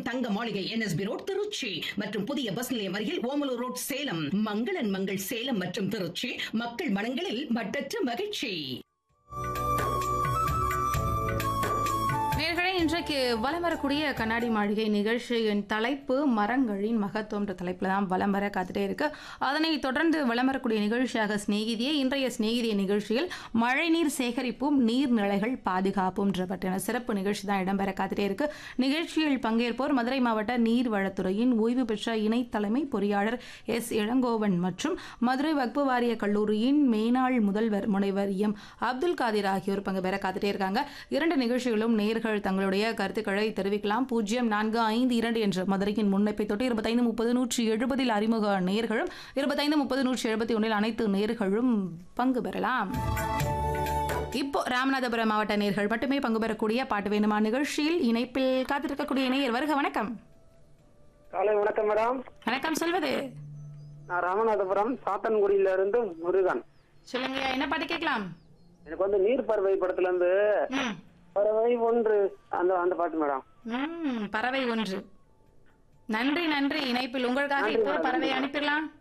தங்க மாளிகை NSP road Trichy மற்றும் புதிய பஸ் நிலையம் அருகில் ஓமலூர் ரோட் சேலம் மங்களன் மங்கள் சேலம் மற்றும் திருச்சி மக்கள் மனங்களில் மட்டற்ற மகிழ்ச்சி நேர்களே இன்றைக்கு வலம் வரக்கூடிய கண்ணாடி மாளிகை நிகழ்ச்சியின் தலைப்பு மரங்களின் மகத்துவம்ன்ற தலைப்பில் தான் வலம் வர காத்துட்டே இருக்கு அதனை தொடர்ந்து வலம் வரக்கூடிய நிகழ்ச்சியாக சிநேகிதியே இன்றைய சிநேகிதிய நிகழ்ச்சியில் மழைநீர் சேகரிப்பும் நீர்நிலைகள் பாதுகாப்புன்ற பற்றின சிறப்பு நிகழ்ச்சி தான் இடம்பெற காத்துட்டே இருக்கு நிகழ்ச்சியில் பங்கேற்போர் மதுரை மாவட்ட நீர்வளத்துறையின் ஓய்வு பெற்ற இணை தலைமை பொறியாளர் எஸ் இளங்கோவன் மற்றும் மதுரை வக்பு வாரிய கல்லூரியின் மேனாள் முதல்வர் முனைவர் எம் அப்துல் காதிர் ஆகியோர் பங்கு பெற காத்துட்டே இருக்காங்க இரண்டு நிகழ்ச்சிகளும் நேர்கள் தங்களுடைய கருத்துக்களை தெரிவிக்கலாம் பூஜ்ஜியம் நான்கு ஐந்து இரண்டு என்ற மதுரையின் முன்னைப்பை தொட்டு இருபத்தைந்து முப்பது நூற்றி எழுபதில் அறிமுக நேர்களும் இருபத்தைந்து முப்பது நூற்றி எழுபத்தி ஒன்றில் அனைத்து நேர்களும் பங்கு பெறலாம் இப்போ ராமநாதபுரம் மாவட்ட நேர்கள் மட்டுமே பங்கு பெறக்கூடிய பாட்டு வேணுமா நிகழ்ச்சியில் இணைப்பில் காத்திருக்கக்கூடிய நேயர் வருக வணக்கம் காலை வணக்கம் மேடம் வணக்கம் சொல்வது நான் ராமநாதபுரம் சாத்தன்குடியில இருந்து முருகன் சொல்லுங்க என்ன பாட்டு கேட்கலாம் எனக்கு வந்து நீர் பறவை படத்துல இருந்து ம். பறவை ஒன்று அந்த அந்த பாட்டு மேடம் ம், பறவை ஒன்று நன்றி நன்றி இணைப்பில் உங்களுக்காக இப்போ பறவை அனுப்பிடலாம்